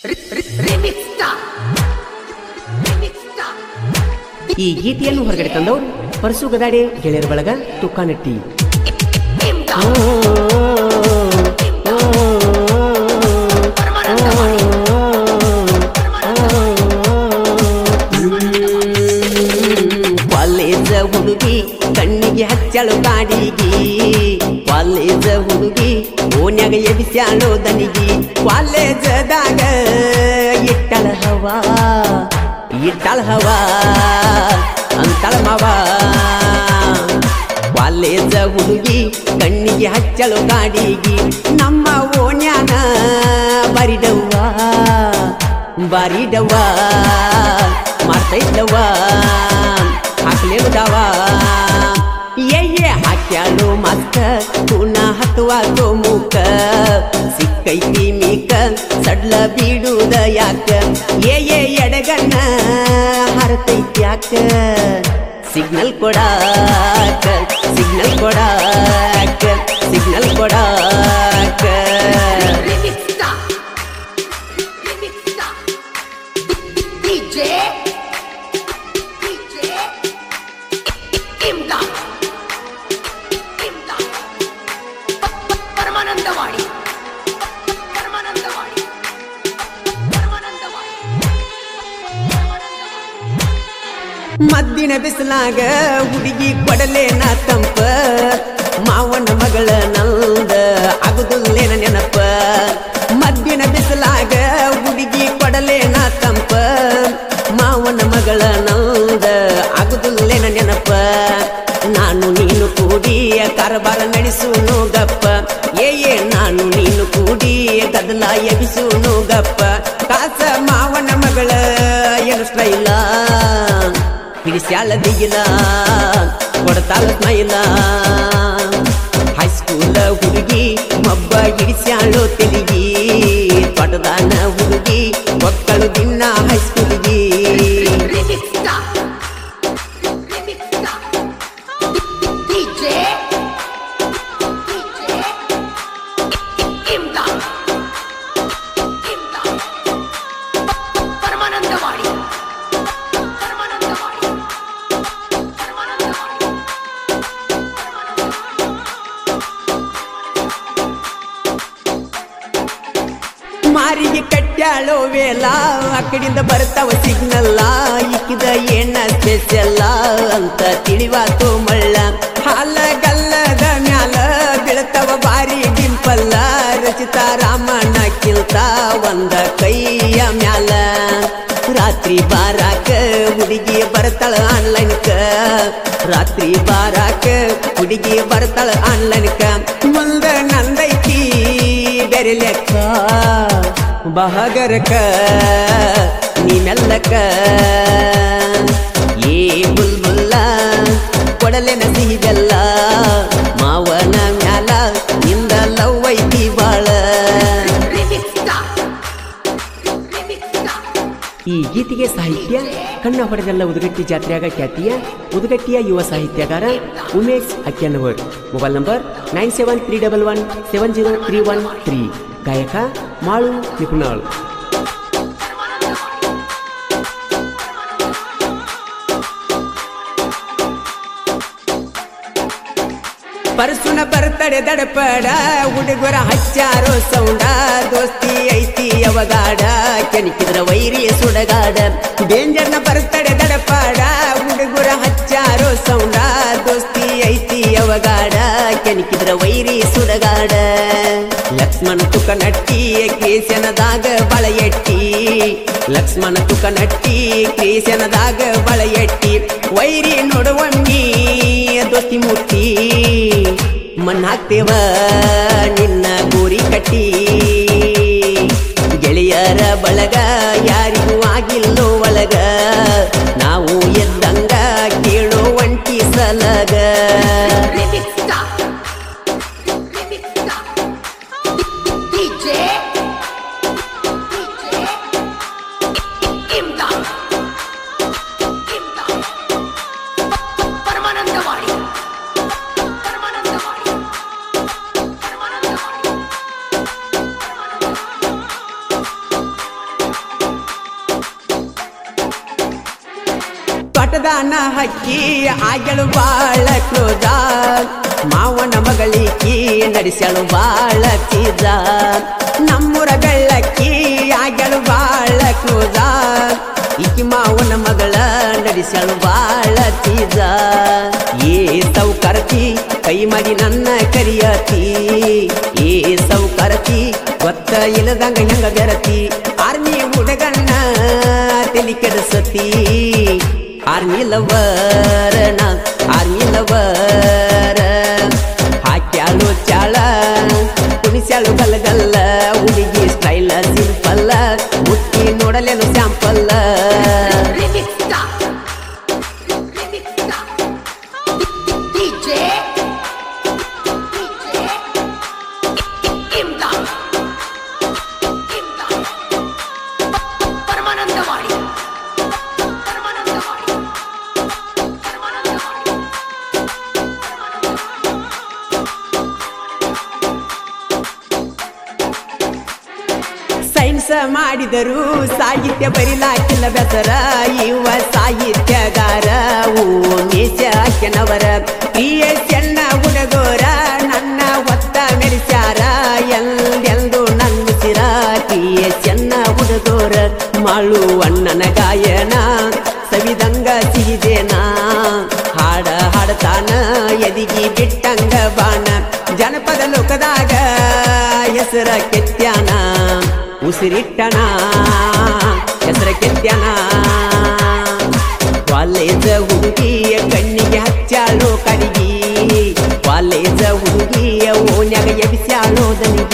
ಈ ಗೀತೆಯನ್ನು ಹೊರಗಡೆ ತಂದವರು ಪರಸು ಗದಾಡೆ ಗೆಳೆಯರ ಬಳಗ ತುಕ್ಕಾನಟ್ಟಿ ಕಾಲೇಜ ಹುಡುಗಿ ಕಣ್ಣಿಗೆ ಹಚ್ಚಳು ಕಾಡಿಗಿ ಕಾಲೇಜ ಹುಡುಗಿ ಓನ್ಯಾಗ ಎಬಿಸ್ಯಾಳು ದನಿಗಿ ಕಾಲೇಜದಾಗ ಇಟ್ಟಳ ಹವಾ ಇಟ್ಟಳ ಹವಾ ಅಂತಳ ಮವ ಕಾಲೇಜ ಹುಡುಗಿ ಕಣ್ಣಿಗೆ ಹಚ್ಚಳು ಕಾಡಿಗಿ ನಮ್ಮ ಓಣ್ಯಾನ ಬರಿಡವ್ವ ಬಾರಿಡವ್ವ ಮಾಡ್ತೈತವ್ವ ಹಾಕ್ಲೇವುದವ ಏ ಹಾಕ್ಯಾಳು ಮಕ್ಕ ಪುನ ಹತ್ತುವ ಮುಖ ಸಿಕ್ಕೈತಿ ಮೀಕ ಸಡ್ಲ ಬೀಡುದ ಯಾಕ ಏ ಏ ಎಡಗಣ್ಣ ಹರತೈತಿ ಯಾಕ ಸಿಗ್ನಲ್ ಕೊಡಾಕ ಸಿಗ್ನಲ್ ಕೊಡಾಕ ಸಿಗ್ನಲ್ ಕೊಡಾಕ ಪರಮಾನಂದವಾಡಿ ಪರಮಾನಂದವಾಡಿ ಪರಮಾನಂದವಾಡಿ ಮದ್ದಿನ ಬಿಸಿಲಾಗ ಹುಡುಗಿ ಕೊಡಲೇನ ತಂಪ ಮಾವನ ಮಗಳ ನಂದ ಆಗುದಿಲ್ಲೇನ ನೆನಪ ಮದ್ದಿನ ಬಿಸಿಲಾಗ ಹುಡುಗಿ ಕೊಡಲೇನ ತಂಪ ಮಾವನ ಮಗಳ ನಂದ ಆಗುದಿಲ್ಲೇನ ನೆನಪ ನಾನು ನೀನು ಕೂಡಿ ಕಾರಬಾರ ನಡೆಸುನು ಗಪ್ಪ ಏ ಏ ನಾನು ನೀನು ಕೂಡಿ ಗದಲ ಎಬಿಸುನು ಗಪ್ಪ ಕಾಸ ಮಾವನ ಮಗಳ ಏನು ಸ್ಟೈಲ ಹಿಡಿಸ್ಯಾಳ ದಿಗಿಲ ಕೊಡ್ತಾಳ ಸ್ಮೈಲ ಹೈಸ್ಕೂಲ ಹುಡುಗಿ ಮಬ್ಬ ಹಿಡಿಸ್ಯಾಳು ತೆಲಿಗಿ ತೊಡದಾನ ಹುಡುಗಿ ಮಕ್ಕಳು ದಿನ ಹೈಸ್ಕೂಲಿಗಿ Remixta. Remixta. DJ. DJ. Imda. Imda. Paramanandawadi Paramanandawadi Paramanandawadi ಮಾರಿಗೆ ಕಟ್ಟ್ಯಾಳೋ ವೇಲ ಆ ಕಡೆಯಿಂದ ಬರ್ತಾವ ಸಿಗ್ನಲ್ಲ ಇಕ್ಕಿದ ಏನ ಸ್ಪೆಷಲ್ಲ ಅಂತ ತಿಳಿವಾತು ಮಳ್ಳ ಹಾಲ ಗಲ್ಲದ ಮ್ಯಾಲ ಬೀಳ್ತಾವ ಬಾರಿ ಡಿಂಪಲ್ಲ ರಚಿತ ರಾಮಣ್ಣ ಕಿಲ್ತ ಒಂದ ಕೈಯ ಮ್ಯಾಲ ರಾತ್ರಿ ಬಾರಾಕ ಹುಡುಗಿ ಬರ್ತಾಳ ಆನ್ಲೈನ್ಕ ರಾತ್ರಿ ಬಾರಾಕ ಹುಡುಗಿ ಬರ್ತಾಳ ಆನ್ಲೈನ್ಕ ಮುಂದ ನಂದೈತಿ ಬೇರೆ ಲೆಕ್ಕ ಬಹಗರಕ ನೀ ಮೆಲ್ಲಕ ಏ ಬುಲ್ಬುಲ್ಲ ಕೊಡಲೆನ ಸಿಹಿ ಬೆಲ್ಲ ಮಾವನ ಮ್ಯಾಲ ನಿಂದ ಲವ್ ಐತಿ ಬಾಳ Remixta. Remixta. ಈ ಗೀತೆಗೆ ಸಾಹಿತ್ಯ ಕಣ್ಣ ಹೊಡೆದೆಲ್ಲ ಉದುಗಟ್ಟಿ ಜಾತ್ರೆಯಾಗ ಖ್ಯಾತಿಯ ಉದುಗಟ್ಟಿಯ ಯುವ ಸಾಹಿತ್ಯಗಾರ ಉಮೇಶ್ ಅಕ್ಯನವರ್ mobile number nine seven three double one seven zero three one three ಗಾಯಕ ಮಾಳು ನಿಪುಣಾಳ್ ಪರಸುನ ಬರ್ತಡೆ ದಡಪಡ ಹುಡುಗರ ಹಚ್ಚಾರೋ ಸೌಂಡ ದೋಸ್ತಿ ಐತಿ ಅವಗಾಡ ಕೆಣಕಿದ್ರ ವೈರಿ ಸುಡಗಾಡ ಡೇಂಜರ್ನ ಬರ್ತಡೆ ದಡಪಾಡ ಹುಡುಗರ ಹಚ್ಚಾರೋ ಸೌಂಡ ದೋಸ್ತಿ ಐತಿ ಅವಗಾಡ ಕೆಣಕಿದ್ರ ವೈರಿ ಸುಡಗಾಡ ಲಕ್ಷ್ಮಣ ತುಕ ನಟ್ಟಿ ಕೇಸನದಾಗ ಬಳ ಎಟ್ಟಿ ಲಕ್ಷ್ಮಣ ತುಕ ನಟ್ಟಿ ಕೇಸನದಾಗ ಬಳ ಎಟ್ಟಿ ವೈರಿ ನೋಡುವಮ್ಮಿ ದೋಸ್ತಿ ಮುಟ್ಟಿ ಮಣ್ಣಾಕ್ತೇವ ನಿನ್ನ ಗೋರಿ ಕಟ್ಟಿ ಗೆಳೆಯರ ಬಳಗ ಯಾರಿಗೂ ಆಗಿಲ್ಲೋ ಒಳಗ ನಾವು ಎದ್ದಂಗ ಕೇಳೋ ಒಂಟಿ ಸಲಗ Remixta. Remixta. DJ. DJ. Imda. Imda. Paramanandawadi Paramanandawadi Paramanandawadi ತೋಟದಾನ ಹಕ್ಕಿ ಆಗ್ಯಳು ಬಾಳ ಕ್ರೋಧ ಮಾವನ ಮಗಳಿಕಿ ನಡೆಸಳು ಬಾಳ ಚೀಜ ನಮ್ಮೂರ ಬೆಳ್ಳಕ್ಕಿ ಆಗ್ಯಳು ಬಾಳ ಕ್ರೋಧ ಈಕಿ ಮಾವನ ಮಗಳ ನಡೆಸಳು ಬಾಳ ಚೀಜ ಏ ಸೌಕರತಿ ಕೈ ಮಾಡಿ ನನ್ನ ಕರಿಯತಿ ಏ ಸೌಕರತಿ ಗೊತ್ತ ಇಲ್ಲದಂಗ ಹೆಂಗ ಬೆರತಿ ಆರ್ಮಿ ಹುಡುಗಣ್ಣ ತಲಿ ಕೆಡಿಸತಿ ಆರ್ಮಿ ಲವರನ ಆರ್ಮಿ ಲವರ ಹಾಕ್ಯಾಳು ಚಾಳ ಕುಣಿಸ್ಯಾಳು ಗಲ್ಲಗಲ್ಲ ಹುಡುಗಿ ಸ್ಟೈಲ ಸಿಂಪಲ್ಲ ಮುಟ್ಟಿ ನೋಡಲೇನು ಸ್ಯಾಂಪಲ್ಲ Remix Star. Remix Star. DJ. DJ. Imdad. Imdad. Paramanandawadi Paramanandawadi Paramanandawadi ಸೈನ್ಸ್ ಮಾಡಿದರು ಸಾಹಿತ್ಯ ಬರಿಲಾಕಿಲ್ಲ ಬೆಸರ ಇವ ಸಾಹಿತ್ಯಗಾರ ಉಮೇಶ ಕೆನವರ ಕ್ರಿಯೇಷನ್ನ ಹುಡುಗೋರ ನನ್ನ ಒತ್ತ ಮೆರೆಸ್ಯಾರ ಎಂದೆಂದು ನಂಬಿಸಿರ ಕ್ರಿಯೇಷನ್ನ ಹುಡುಗೋರ ಮಾಳು ಅಣ್ಣನ ಗಾಯನ ಸವಿದಂಗ ಸಿಹಿದೇನ ಹಾಡ ಹಾಡತಾನ ಎದಿಗಿ ಬಿಟ್ಟಂಗ ಬಾಣ ಜನಪದ ಲೋಕದಾಗ ಹೆಸರ ಕೆತ್ಯಾನ ಉಸಿರಿಟ್ಟಣ ಹೆಸರ ಕೆತ್ಯಾನ ಕಾಲೇಜ ಹುಡುಗಿಯ ಕಣ್ಣಿಗೆ ಹಚ್ಚಾಳೋ ಕಡಿಗಿ ಕಾಲೇಜ ಹುಡುಗಿಯ ಓನ್ಯಾಗ ಎಬಿಸ್ಯಾಳೋ ದನಿಗಿ